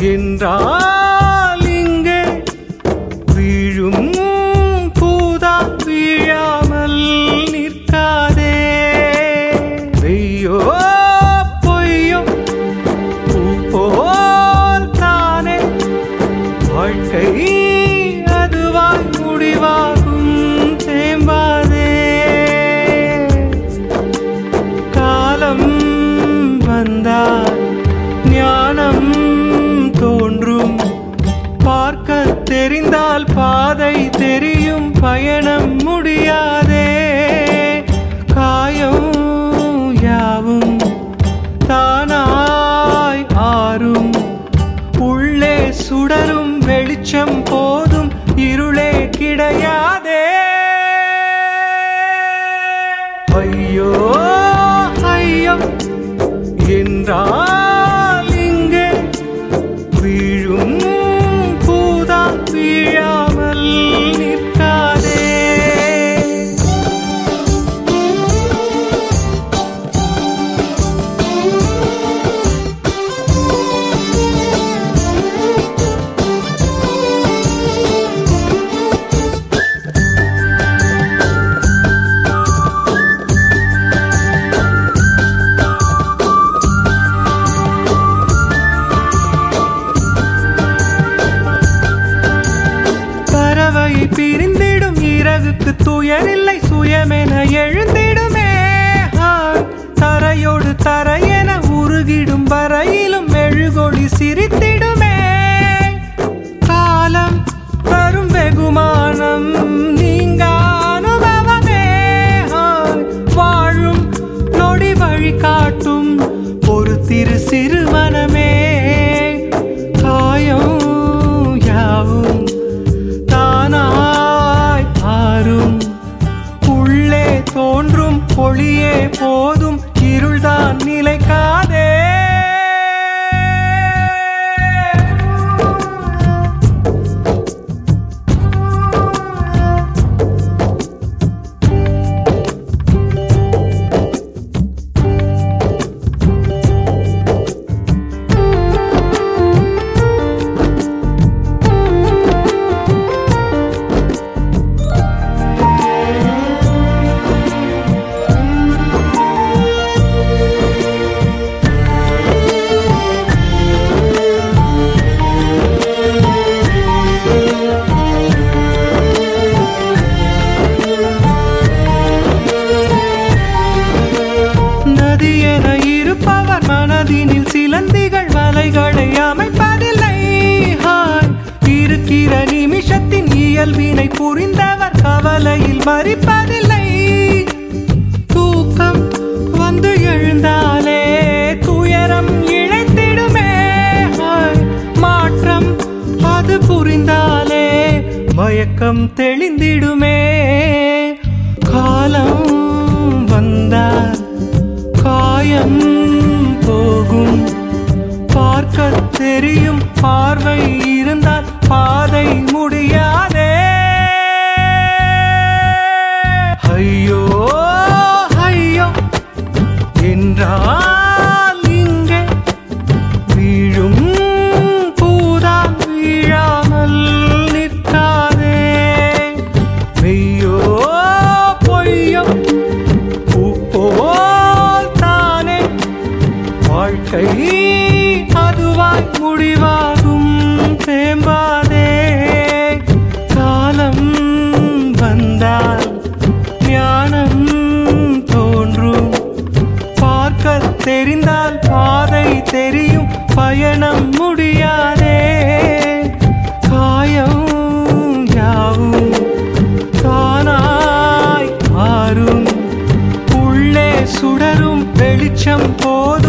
என்றால் இங்கே வீழும் பூதா வீழாமல் நிற்காதே வெய்யோ பொய்யோ பூ போல் தானே வாழ்க்கை அதுவாய் முடிவாகும் தேம்பாதே காலம் வந்தால் ஞானம் தோன்றும் பார்க்க தெரிந்தால் பாதை தெரியும் பயணம் முடியாதே காயம் யாவும் தானாய் ஆறும் உள்ளே சுடரும் வெளிச்சம் போதும் இருளே கிடையாதே ஐயோ ஐயோ என்றால் இங்கே வீழும் பூதா வீழாமல் நிற்காதே பறவையை பிரிந்திடும் இறகுக்கு துயரில்லை சுயமென எழுந்திடுமே ஆ, தரையோடு தரையென உருகிடும் வரையிலும் மெழுகொளி சிரித்திடுமே காலம் தரும் வெகுமானம் நீங்க அனுபவமே ஆ, வாழும் நொடி வழி காட்டும் ஒரு திரு சிறு மனமே காயம் யாவும் தானாய் ஆறும் உள்ளே தோன்றும் ஒளியே போதும் இருள்தான் நிலைக்காதே நதி என இருப்பவர் மனதினில் சிலந்திகள் வலைகளை அமைப்பதில்லை ஹாய். இருக்கிற நிமிஷத்தின் இயல்பினை புரிந்தவர் கவலையில் மறிப்பதில்லை தூக்கம் வந்து எழுந்தாலே துயரம் இழைத்திடுமே ஹாய். மாற்றம் அது புரிந்தாலே மயக்கம் தெளிந்திடுமே காலம் வந்தால் காயம் போகும் பார்க்க தெரியும் பார்வை இருந்தால் பாதை முடியாதே ஐயோ ஐயோ என்றால் இங்கே வீழும் பூதான் வீழாமல் நிற்காதே மெய்யோ பொய்யோ பூ போல் தானே வாழ்க்கை அதுவாய் முடிவாகும் தேம்பாதே காலம் வந்தால் ஞானம் தோன்றும் பார்க்க தெரிந்தால் பாதை தெரியும் பயணம் முடியாதே காயம் யாவும் தானாய் மாறும் உள்ளே சுடரும் வெளிச்சம் போதும்